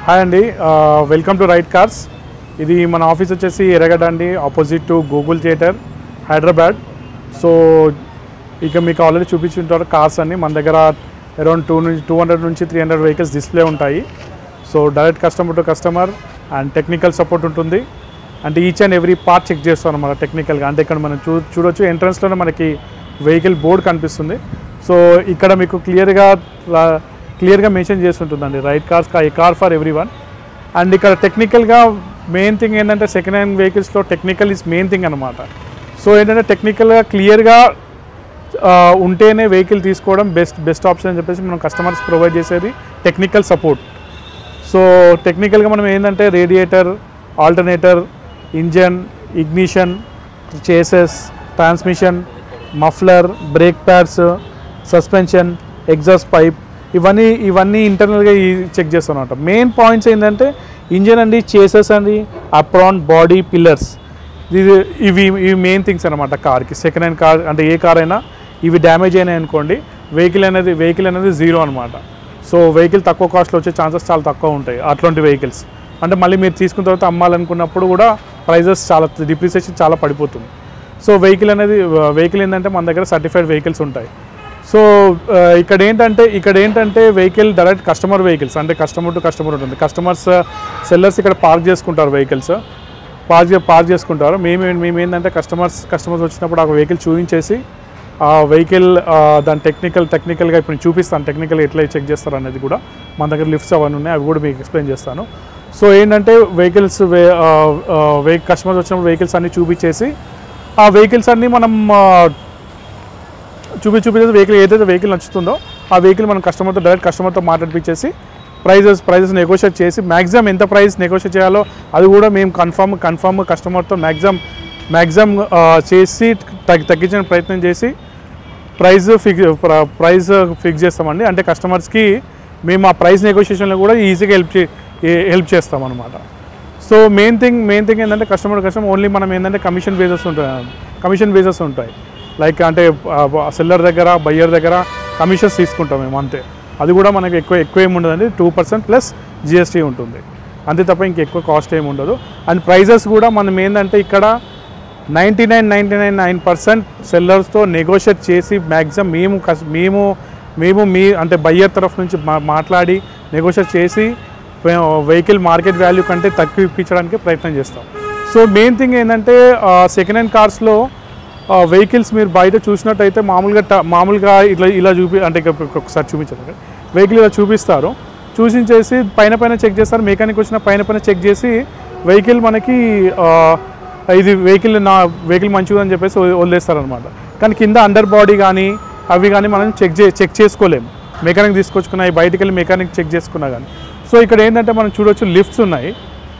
hi అండి welcome to right cars ఇది మన ఆఫీస్ వచ్చేసి ఎర్రగడ్డ అండి opposite to Google theatre Hyderabad so ఇక మీకు ఆల్రెడీ చూపించుంటారు కార్స్ అన్ని మన దగ్గర అరౌండ్ టూ నుంచి టూ హండ్రెడ్ నుంచి త్రీ హండ్రెడ్ వెహికల్స్ డిస్ప్లే ఉంటాయి so direct customer to customer and technical support ఉంటుంది అంటే each and every part check చేస్తాం అనమాట టెక్నికల్గా అంటే ఇక్కడ మనం చూ చూడొచ్చు ఎంట్రన్స్లోనే మనకి వెహికల్ బోర్డ్ కనిపిస్తుంది సో ఇక్కడ మీకు క్లియర్గా క్లియర్గా మెన్షన్ చేసి ఉంటుందండి right cars a car for everyone and ఇక్కడ టెక్నికల్గా మెయిన్ థింగ్ ఏంటంటే సెకండ్ హ్యాండ్ వెహికల్స్లో టెక్నికల్ ఇస్ మెయిన్ థింగ్ అనమాట సో ఏంటంటే టెక్నికల్గా క్లియర్గా ఉంటేనే వెహికల్ తీసుకోవడం బెస్ట్ బెస్ట్ ఆప్షన్ అని చెప్పేసి మనం కస్టమర్స్ ప్రొవైడ్ చేసేది టెక్నికల్ సపోర్ట్ సో టెక్నికల్గా మనం ఏంటంటే radiator alternator engine ignition chassis transmission muffler brake pads suspension exhaust pipe ఇవన్నీ ఇవన్నీ ఇంటర్నల్గా చెక్ చేస్తాం అనమాట మెయిన్ పాయింట్స్ ఏంటంటే ఇంజన్ అండి చేసెస్ అండి అప్రాన్ బాడీ పిల్లర్స్ ఇది ఇవి ఇవి మెయిన్ థింగ్స్ అనమాట కార్కి సెకండ్ హ్యాండ్ కార్ అంటే ఏ కార్ అయినా ఇవి డ్యామేజ్ అయినాయి అనుకోండి వెహికల్ అనేది వెహికల్ అనేది జీరో అనమాట సో వెహికల్ తక్కువ కాస్ట్లో వచ్చే ఛాన్సెస్ చాలా తక్కువ ఉంటాయి అట్లాంటి వెహికల్స్ అంటే మళ్ళీ మీరు తీసుకున్న తర్వాత అమ్మాలనుకున్నప్పుడు కూడా ప్రైజెస్ చాలా డిప్రిసియేషన్ చాలా పడిపోతుంది సో వెహికల్ అనేది వెహికల్ ఏంటంటే మన దగ్గర సర్టిఫైడ్ వెహికల్స్ ఉంటాయి సో ఆ, ఇక్కడ ఏంటంటే ఇక్కడ ఏంటంటే వెహికల్ డైరెక్ట్ కస్టమర్ వెహికల్స్ అంటే కస్టమర్ టు కస్టమర్ ఉంటుంది కస్టమర్స్ సెల్లర్స్ ఇక్కడ పార్క్ చేసుకుంటారు వెహికల్స్ పార్క్ పార్క్ చేసుకుంటారు మేము మేము ఏంటంటే కస్టమర్స్ కస్టమర్స్ వచ్చినప్పుడు ఆ వెహికల్ చూపించేసి ఆ వెహికల్ దాని టెక్నికల్ టెక్నికల్గా ఇప్పుడు నేను చూపిస్తాను టెక్నికల్గా ఎట్లా చెక్ చేస్తారు అనేది కూడా మన దగ్గర లిఫ్ట్స్ అవన్నీ ఉన్నాయి అవి కూడా మీకు ఎక్స్ప్లెయిన్ చేస్తాను సో ఏంటంటే వెహికల్స్ వే వెహికల్ కస్టమర్స్ వచ్చినప్పుడు వెహికల్స్ అన్నీ చూపించేసి ఆ వెహికల్స్ అన్నీ మనం ఆ, చూపి చూపించేసి వెహికల్ ఏదైతే వెహికల్ నచ్చుతుందో ఆ వెహికల్ మనం కస్టమర్తో డైరెక్ట్ కస్టమర్తో మాట్లాడిపించేసి ప్రైజెస్ ప్రైజెస్ నెగోషియేట్ చేసి మ్యాక్సిమం ఎంత ప్రైస్ నెగోషియేట్ చేయాలో అది కూడా మేము కన్ఫర్మ్ కన్ఫర్మ్ కస్టమర్తో మ్యాక్సిమం మ్యాక్సిమం చేసి తగ్గి తగ్గించిన ప్రయత్నం చేసి ప్రైస్ ఫిక్స్ ప్రైస్ ఫిక్స్ చేస్తామండి అంటే కస్టమర్స్కి మేము ఆ ప్రైస్ నెగోషియేషన్లో కూడా ఈజీగా హెల్ప్ చే హెల్ప్ చేస్తాం అనమాట so main thing main thing ఏంటంటే కస్టమర్ కస్టమర్ ఓన్లీ మనం ఏంటంటే కమిషన్ బేసెస్ ఉంటాయి కమిషన్ బేసెస్ ఉంటాయి లైక్ అంటే సెల్లర్ దగ్గర బయ్యర్ దగ్గర కమిషన్స్ తీసుకుంటాం మేము అంతే అది కూడా మనకి ఎక్కువ ఎక్కువ ఏమి ఉండదండి టూ పర్సెంట్ ప్లస్ జిఎస్టీ ఉంటుంది అంతే తప్ప ఇంకెక్కువ కాస్ట్ ఏమి ఉండదు అండ్ ప్రైజెస్ కూడా మనం ఏంటంటే ఇక్కడ ninety nine ninety nine nine percent సెల్లర్స్తో నెగోషియేట్ చేసి మ్యాక్సిమం మేము కస్ మేము మేము మీ అంటే బయ్యర్ తరఫు నుంచి మా మాట్లాడి నెగోషియేట్ చేసి వెహికల్ మార్కెట్ వాల్యూ కంటే తక్కువ ఇప్పించడానికి ప్రయత్నం చేస్తాం సో మెయిన్ థింగ్ ఏంటంటే సెకండ్ హ్యాండ్ కార్స్లో వెహికల్స్ మీరు బయట చూసినట్టయితే మామూలుగా ట- మామూలుగా ఇట్లా ఇలా చూపి అంటే ఇక ఒకసారి చూపించారు వెహికల్ ఇలా చూపిస్తారు చూసించేసి పైన పైన చెక్ చేస్తారు మెకానిక్ వచ్చిన పైన పైన చెక్ చేసి వెహికల్ మనకి ఆ, ఇది వెహికల్ నా వెహికల్ మంచిగా అని చెప్పేసి వదిలేస్తారు వదిలేస్తారనమాట కానీ కింద అండర్ బాడీ కానీ అవి కానీ మనం చెక్ చే చెక్ చేసుకోలేము మెకానిక్ తీసుకొచ్చుకున్నాయి బయటికి వెళ్ళి మెకానిక్ చెక్ చేసుకున్నా కానీ సో ఇక్కడ ఏంటంటే మనం చూడొచ్చు లిఫ్ట్స్ ఉన్నాయి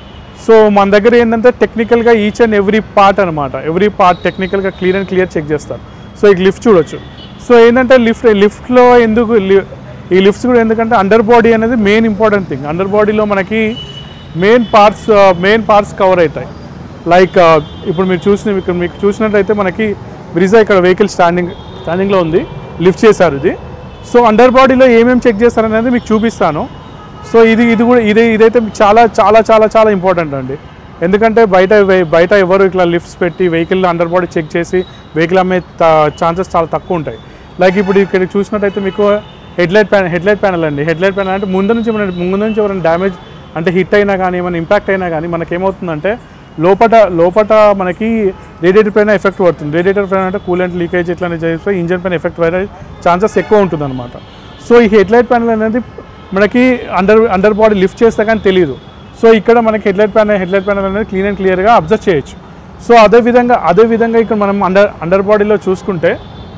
సో మన దగ్గర ఏంటంటే టెక్నికల్గా ఈచ్ అండ్ ఎవ్రీ పార్ట్ అనమాట ఎవ్రీ పార్ట్ టెక్నికల్గా క్లియర్ అండ్ క్లియర్ చెక్ చేస్తారు సో ఈ లిఫ్ట్ చూడొచ్చు సో ఏంటంటే లిఫ్ట్ లిఫ్ట్లో ఎందుకు లి- ఈ లిఫ్ట్స్ కూడా ఎందుకంటే అండర్ బాడీ అనేది మెయిన్ ఇంపార్టెంట్ థింగ్ అండర్ బాడీలో మనకి main parts main parts cover అవుతాయి లైక్ ఇప్పుడు మీరు చూసిన ఇక్కడ మీకు చూసినట్లయితే మనకి బ్రిజా ఇక్కడ వెహికల్ స్టాండింగ్ స్టాండింగ్లో ఉంది లిఫ్ట్ చేశారు ఇది సో అండర్ బాడీలో ఏమేమి చెక్ చేస్తారనేది మీకు చూపిస్తాను సో ఇది ఇది కూడా ఇది ఇదైతే చాలా చాలా చాలా చాలా ఇంపార్టెంట్ అండి ఎందుకంటే బయట వే- బయట ఎవరు ఇట్లా లిఫ్ట్స్ పెట్టి వెహికల్ అండర్ బాడీ చెక్ చేసి వెహికల్ అమ్మే ఛాన్సెస్ చాలా తక్కువ ఉంటాయి లైక్ ఇప్పుడు ఇక్కడ చూసినట్టయితే మీకు హెడ్లైట్ ప్యానల్ హెడ్లైట్ ప్యానల్ అండి హెడ్లైట్ ప్యానల్ అంటే ముందు నుంచి మన ముందు నుంచి ఎవరైనా డ్యామేజ్ అంటే హిట్ అయినా కానీ ఏమైనా ఇంపాక్ట్ అయినా కానీ మనకి ఏమవుతుందంటే లోపట లోపట మనకి రేడియేటర్ పైన ఎఫెక్ట్ పడుతుంది రేడియేటర్ పైన అంటే కూలెంట్ లీకేజ్ ఇట్లా చేస్తే ఇంజన్ పైన ఎఫెక్ట్ పడే ఛాన్సెస్ ఎక్కువ ఉంటుంది అనమాట సో ఈ హెడ్లైట్ ప్యానల్ అనేది మనకి అండర్ అండర్ బాడీ లిఫ్ట్ చేస్తే కానీ తెలియదు సో ఇక్కడ మనకి హెడ్లైట్ ప్యానల్ హెడ్లైట్ ప్యానల్ అనేది క్లీన్ అండ్ క్లియర్గా అబ్జర్వ్ చేయొచ్చు సో అదే విధంగా అదే విధంగా ఇక్కడ మనం అండర్ అండర్ బాడీలో చూసుకుంటే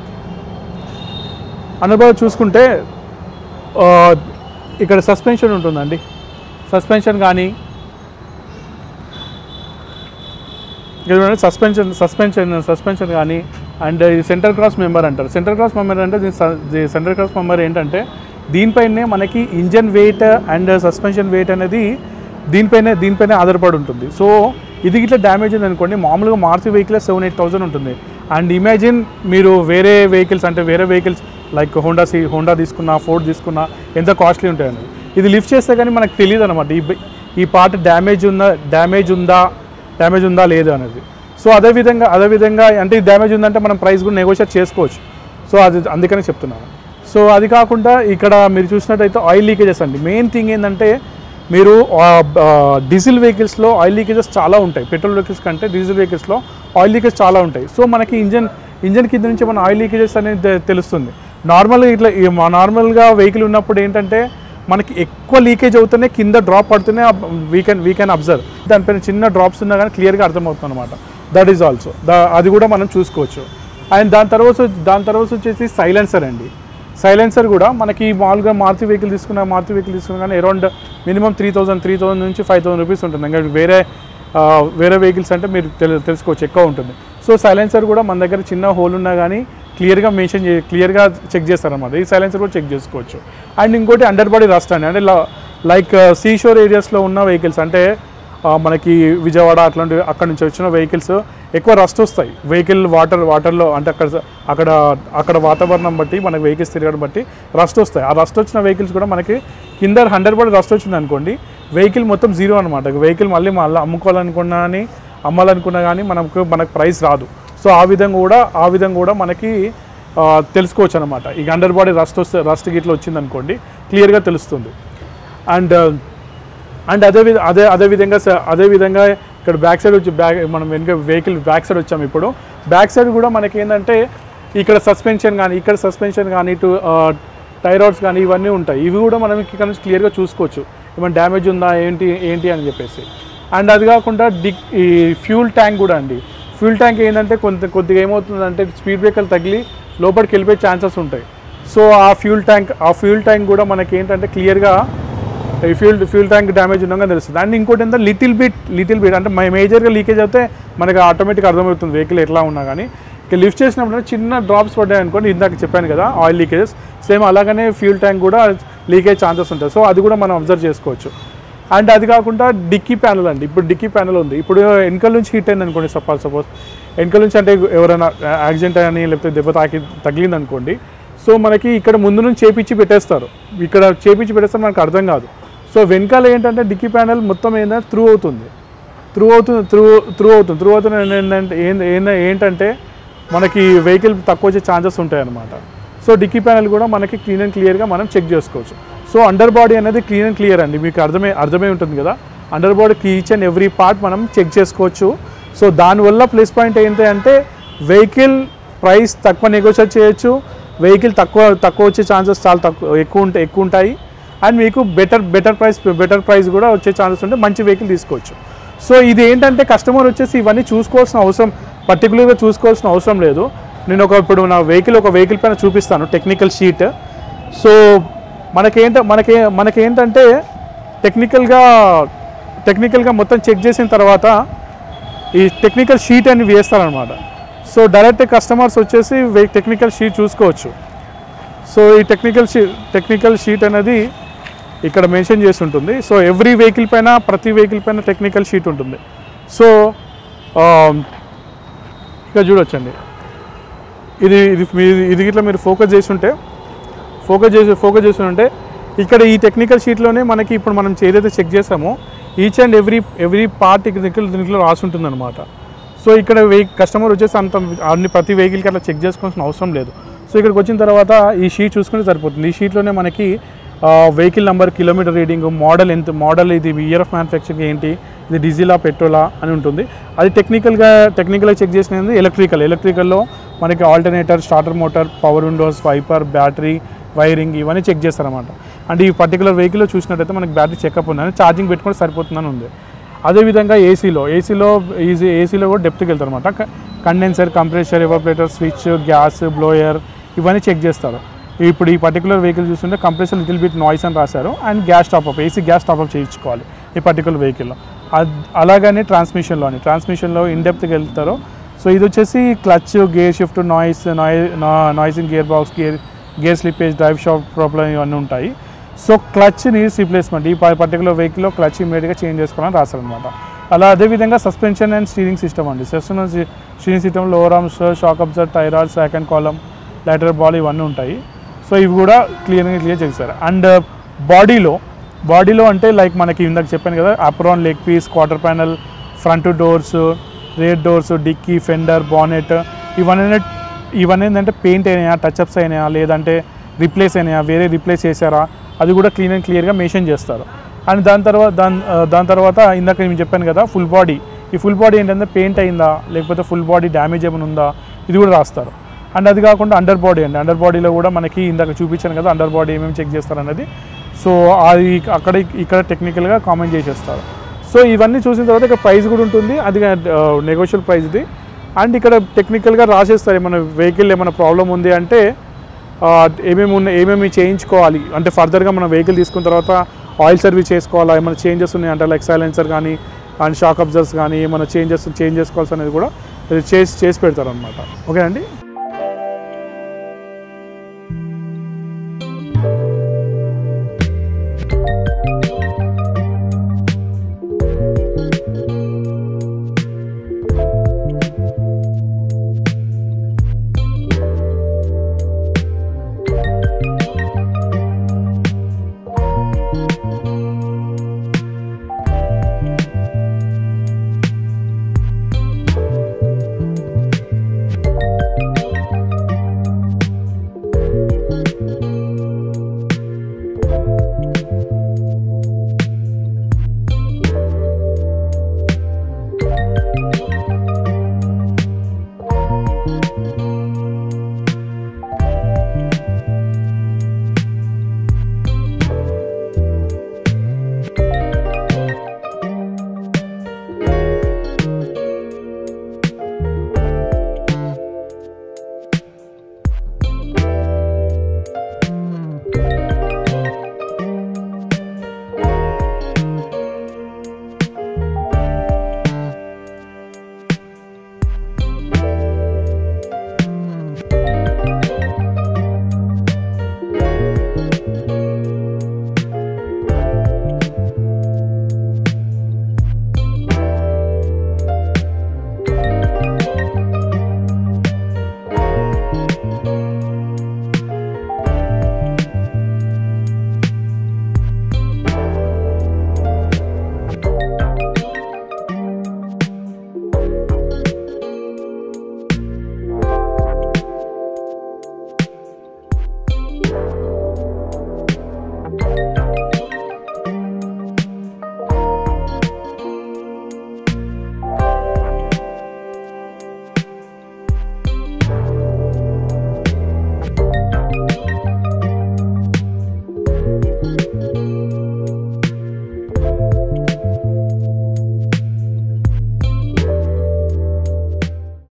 అండర్ బాడీ చూసుకుంటే ఆ, ఇక్కడ సస్పెన్షన్ ఉంటుందండి సస్పెన్షన్ కానీ ఇక్కడ సస్పెన్షన్ సస్పెన్షన్ సస్పెన్షన్ కానీ అండ్ ఇది సెంటర్ క్రాస్ మెంబర్ అంటారు సెంటర్ క్రాస్ మెంబర్ అంటే దీని సెంటర్ క్రాస్ మెంబర్ ఏంటంటే దీనిపైనే మనకి engine weight and suspension weight అనేది దీనిపైనే దీనిపైనే ఆధారపడి ఉంటుంది సో ఇది ఇట్లా డ్యామేజ్ ఉంది అనుకోండి మామూలుగా Maruti vehicle seven eight thousand ఉంటుంది అండ్ ఇమాజిన్ మీరు వేరే వెహికల్స్ అంటే వేరే vehicles like Honda C Honda తీసుకున్నా ఫోర్డ్ తీసుకున్నా ఎంత కాస్ట్లీ ఉంటాయండి ఇది లిఫ్ట్ చేస్తే కానీ మనకు తెలియదు అనమాట ఈ బ- ఈ పార్ట్ డ్యామేజ్ ఉందా డ్యామేజ్ ఉందా డ్యామేజ్ ఉందా లేదు అనేది సో అదేవిధంగా అదేవిధంగా అంటే ఈ డ్యామేజ్ ఉందంటే మనం ప్రైస్ కూడా నెగోషియేట్ చేసుకోవచ్చు సో అది అందుకని చెప్తున్నాను సో అది కాకుండా ఇక్కడ మీరు చూసినట్టయితే ఆయిల్ లీకేజెస్ అండి మెయిన్ థింగ్ ఏంటంటే మీరు డీజిల్ వెహికల్స్లో ఆయిల్ లీకేజెస్ చాలా ఉంటాయి పెట్రోల్ వెహికల్స్ కంటే డీజిల్ వెహికల్స్లో ఆయిల్ లీకేజ్ చాలా ఉంటాయి సో మనకి ఇంజన్ ఇంజన్ కింద నుంచి మన ఆయిల్ లీకేజెస్ అనేది తె- తెలుస్తుంది నార్మల్గా ఇట్లా ఈ మా నార్మల్గా వెహికల్ ఉన్నప్పుడు ఏంటంటే మనకి ఎక్కువ లీకేజ్ అవుతూనే కింద డ్రాప్ పడుతూనే we can we can observe దానిపైన చిన్న డ్రాప్స్ ఉన్నా కానీ క్లియర్గా అర్థమవుతుంది అనమాట దట్ ఈజ్ ఆల్సో దా అది కూడా మనం చూసుకోవచ్చు అండ్ దాని తర్వాత దాని తర్వాత వచ్చేసి సైలెన్సర్ అండి సైలెన్సర్ కూడా మనకి మామూలుగా మారుతి వెహికల్ తీసుకున్న మారుతి వెహికల్ తీసుకున్న కానీ around minimum three thousand three thousand నుంచి ఫైవ్ థౌసండ్ రూపీస్ ఉంటుంది ఇంకా వేరే ఆ, వేరే వెహికల్స్ అంటే మీరు తెలు తెలుసుకోవచ్చు ఎక్కువ ఉంటుంది సో సైలెన్సర్ కూడా మన దగ్గర చిన్న హోల్ ఉన్నా కానీ క్లియర్గా మెన్షన్ చే క్లియర్గా చెక్ చేస్తారన్నమాట ఈ సైలెన్సర్ కూడా చెక్ చేసుకోవచ్చు అండ్ ఇంకోటి అండర్ బాడీ రస్ట్ అండి అంటే లైక్ సీషోర్ ఏరియాస్లో ఉన్న వెహికల్స్ అంటే ఆ, మనకి విజయవాడ అట్లాంటి అక్కడ నుంచి వచ్చిన వెహికల్స్ ఎక్కువ రస్ట్ వస్తాయి వెహికల్ వాటర్ వాటర్లో అంటే అక్కడ అక్కడ అక్కడ వాతావరణం బట్టి మనకి వెహికల్స్ తిరగడం బట్టి రస్ట్ వస్తాయి ఆ రస్ట్ వచ్చిన వెహికల్స్ కూడా మనకి కింద హండ్రెడ్ పడి రస్ట్ వచ్చింది అనుకోండి వెహికల్ మొత్తం జీరో అనమాట వెహికల్ మళ్ళీ మళ్ళీ అమ్ముకోవాలనుకున్నా కానీ అమ్మాలనుకున్నా కానీ మనకు మనకు ప్రైస్ రాదు సో ఆ విధంగా కూడా ఆ విధంగా కూడా మనకి ఆ, తెలుసుకోవచ్చు అనమాట ఇక అండర్ బాడీ రస్ట్ వస్తే రస్ట్ గిట్లా వచ్చింది అనుకోండి క్లియర్గా తెలుస్తుంది అండ్ అండ్ అదే విధ అదే అదే విధంగా స- అదే విధంగా ఇక్కడ బ్యాక్ సైడ్ వచ్చి బ్యాక్ మనం వెనుక వెహికల్ బ్యాక్ సైడ్ వచ్చాము ఇప్పుడు బ్యాక్ సైడ్ కూడా మనకి ఏంటంటే ఇక్కడ సస్పెన్షన్ కానీ ఇక్కడ సస్పెన్షన్ కానీ ఇటు టైరాయిడ్స్ కానీ ఇవన్నీ ఉంటాయి ఇవి కూడా మనం ఇక్కడ నుంచి క్లియర్గా చూసుకోవచ్చు ఏమైనా డ్యామేజ్ ఉందా ఏంటి ఏంటి అని చెప్పేసి అండ్ అది కాకుండా డిక్ ఈ ఫ్యూల్ ట్యాంక్ కూడా అండి ఫ్యూల్ ట్యాంక్ ఏంటంటే కొంత కొద్దిగా ఏమవుతుందంటే స్పీడ్ బ్రేకర్లు తగిలి లోపలికి వెళ్ళిపోయే ఛాన్సెస్ ఉంటాయి సో ఆ ఫ్యూల్ ట్యాంక్ ఆ ఫ్యూల్ ట్యాంక్ కూడా మనకి ఏంటంటే క్లియర్గా ఈ ఫ్యూల్ ఫ్యూల్ ట్యాంక్ డ్యామేజ్ ఉండగా తెలుస్తుంది అండ్ ఇంకోటి ఏంటంటే లిటిల్ బిట్ లిటిల్ బిట్ అంటే మేజర్గా లీకేజ్ అయితే మనకి ఆటోమేటిక్ అర్థమవుతుంది వెహికల్ ఎట్లా ఉన్నా కానీ ఇక లిఫ్ట్ చేసినప్పుడు చిన్న డ్రాప్స్ పడ్డాయి అనుకోండి ఇందాక చెప్పాను కదా ఆయిల్ లీకేజెస్ సేమ్ అలాగనే ఫ్యూల్ ట్యాంక్ కూడా లీకేజ్ ఛాన్సెస్ ఉంటాయి సో అది కూడా మనం అబ్జర్వ్ చేసుకోవచ్చు అండ్ అది కాకుండా డిక్కీ ప్యానల్ అండి ఇప్పుడు డిక్కీ ప్యానల్ ఉంది ఇప్పుడు వెనకాల నుంచి హిట్ అయింది అనుకోండి సపోజ్ సపోజ్ వెనకాల నుంచి అంటే ఎవరైనా యాక్సిడెంట్ అని లేకపోతే దెబ్బ తాకి తగిలింది అనుకోండి సో మనకి ఇక్కడ ముందు నుంచి చేపించి పెట్టేస్తారు ఇక్కడ చేపించి పెట్టేస్తారు మనకు అర్థం కాదు సో వెనకాల ఏంటంటే డిక్కీ ప్యానల్ మొత్తం ఏంటంటే త్రూ అవుతుంది త్రూ అవుతుంది త్రూ త్రూ అవుతుంది త్రూ అవుతుంది ఏంటంటే ఏంద- ఏంద- ఏంటంటే మనకి వెహికల్ తక్కువ వచ్చే ఛాన్సెస్ ఉంటాయి అన్నమాట సో డిక్కీ ప్యానల్ కూడా మనకి క్లీన్ అండ్ క్లియర్గా మనం చెక్ చేసుకోవచ్చు సో అండర్ బాడీ అనేది క్లీన్ అండ్ క్లియర్ అండి మీకు అర్థమే అర్థమై ఉంటుంది కదా అండర్ బాడీకి ఈచ్ అండ్ ఎవ్రీ పార్ట్ మనం చెక్ చేసుకోవచ్చు సో దానివల్ల ప్లస్ పాయింట్ ఏంటి అంటే వెహికల్ ప్రైస్ తక్కువ నెగోషియేట్ చేయొచ్చు వెహికల్ తక్కువ తక్కువ వచ్చే ఛాన్సెస్ చాలా తక్కువ ఎక్కువ ఉంటాయి ఎక్కువ ఉంటాయి అండ్ మీకు better better price better price కూడా వచ్చే ఛాన్సెస్ ఉంటే మంచి వెహికల్ తీసుకోవచ్చు సో ఇది ఏంటంటే కస్టమర్ వచ్చేసి ఇవన్నీ చూసుకోవాల్సిన అవసరం పర్టికులర్గా చూసుకోవాల్సిన అవసరం లేదు నేను ఒక ఇప్పుడు నా వెహికల్ ఒక వెహికల్ పైన చూపిస్తాను టెక్నికల్ షీట్ సో మనకేంట మనకే మనకేంటంటే టెక్నికల్గా టెక్నికల్గా మొత్తం చెక్ చేసిన తర్వాత ఈ టెక్నికల్ షీట్ అని వేస్తారనమాట సో డైరెక్ట్ కస్టమర్స్ వచ్చేసి టెక్నికల్ షీట్ చూసుకోవచ్చు సో ఈ టెక్నికల్ షీ టెక్నికల్ షీట్ అనేది ఇక్కడ మెన్షన్ చేసి ఉంటుంది సో ఎవ్రీ వెహికల్ పైన ప్రతి వెహికల్ పైన టెక్నికల్ షీట్ ఉంటుంది సో ఆ, ఇక్కడ చూడొచ్చండి ఇది ఇది మీ- ఇది ఇట్లా మీరు ఫోకస్ చేసి ఉంటే ఫోకస్ చేసి ఫోకస్ చేసి ఉంటే ఇక్కడ ఈ టెక్నికల్ షీట్లోనే మనకి ఇప్పుడు మనం ఏదైతే చెక్ చేసామో each and every every part technical దీంట్లో రాసి ఉంటుంది అనమాట సో ఇక్కడ వెహి కస్టమర్ వచ్చేసి అంత అన్ని ప్రతి వెహికల్కి అట్లా చెక్ చేసుకోవాల్సిన అవసరం లేదు సో ఇక్కడికి వచ్చిన తర్వాత ఈ షీట్ చూసుకుంటే సరిపోతుంది ఈ షీట్లోనే మనకి vehicle number kilometre reading model ఎంత మోడల్ ఇది ఇయర్ ఆఫ్ మ్యానుఫ్యాక్చరింగ్ ఏంటి ఇది డీజిలా పెట్రోలా అని ఉంటుంది అది టెక్నికల్గా టెక్నికల్గా చెక్ చేసినది ఎలక్ట్రికల్ ఎలక్ట్రికల్లో మనకి alternator starter motor power windows wiper battery wiring ఇవన్నీ చెక్ చేస్తారన్నమాట అంటే ఈ పర్టికులర్ వెహికల్లో చూసినట్టయితే మనకి బ్యాటరీ చెకప్ ఉందని ఛార్జింగ్ పెట్టుకుంటే సరిపోతుందని ఉంది అదేవిధంగా ఏసీలో ఏసీలో ఈజీ ఏసీలో కూడా డెప్త్కి వెళ్తారు అనమాట condenser compressor evaporator switch gas blower ఇవన్నీ చెక్ చేస్తారు ఇప్పుడు ఈ పర్టికులర్ వెహికల్ చూస్తుంటే కంప్రెసర్ లిటిల్ బిట్ నాయిస్ అని రాశారు and gas top up AC gas top up చేయించుకోవాలి ఈ పర్టికులర్ వెహికల్లో అలాగనే ట్రాన్స్మిషన్లోని ట్రాన్స్మిషన్లో ఇన్డెప్త్కి వెళ్తారు సో ఇది వచ్చేసి clutch gear shift noise noise in gear box gear gear slippage drive shaft problem ఇవన్నీ ఉంటాయి సో క్లచ్ నీడ్స్ రీప్లేస్మెంట్ ఈ పర్టికులర్ వెహికల్లో క్లచ్ ఇమీడియట్గా చేంజ్ చేసుకోవాలని రాశారనమాట అలా అదేవిధంగా సస్పెన్షన్ అండ్ స్టీరింగ్ సిస్టమ్ అండి suspension steering system lower arms shock absorber tie rod second కాలం లైటర్ బాల్ ఇవన్నీ ఉంటాయి సో ఇవి కూడా క్లియర్గా క్లియర్ చేస్తారు అండ్ బాడీలో బాడీలో అంటే లైక్ మనకి ఇందాక చెప్పాను కదా apron leg piece quarter panel front doors rear doors dickey fender bonnet ఇవన్నీ ఇవన్నీ ఏంటంటే పెయింట్ అయినాయా టచ్అప్స్ అయినాయా లేదంటే రిప్లేస్ అయినాయా వేరే రిప్లేస్ చేశారా అది కూడా క్లీన్ అండ్ క్లియర్గా మెన్షన్ చేస్తారు అండ్ దాని తర్వాత దాని ఆ, దాని తర్వాత ఇందాక నేను చెప్పాను కదా ఫుల్ బాడీ ఈ ఫుల్ బాడీ ఏంటంటే పెయింట్ అయిందా లేకపోతే ఫుల్ బాడీ డ్యామేజ్ ఏమైనా ఉందా ఇది కూడా రాస్తారు అండ్ అది కాకుండా అండర్ బాడీ అండి అండర్ బాడీలో కూడా మనకి ఇందాక చూపించాను కదా అండర్ బాడీ ఏమేమి చెక్ చేస్తారు అన్నది సో అది అక్కడ ఇక్కడ టెక్నికల్గా కామెంట్ చేసేస్తారు సో ఇవన్నీ చూసిన తర్వాత ఇక్కడ ప్రైస్ కూడా ఉంటుంది అది నెగోషియల్ ప్రైస్ ఇది అండ్ ఇక్కడ టెక్నికల్గా రాసేస్తారు ఏమైనా వెహికల్ ఏమైనా ప్రాబ్లం ఉంది అంటే ఆ, ఏమేమి ఉన్నాయి ఏమేమి చేయించుకోవాలి అంటే ఫర్దర్గా మనం వెహికల్ తీసుకున్న తర్వాత ఆయిల్ సర్వీస్ చేసుకోవాలా ఏమైనా చేంజెస్ ఉన్నాయి అంటే లైక్ సైలెన్సర్ కానీ అండ్ షాక్ అబ్జర్స్ కానీ ఏమైనా చేంజెస్ చేంజ్ చేసుకోవాల్సి అనేది కూడా ఇది చేసి చేసి పెడతారు అనమాట ఓకేనండి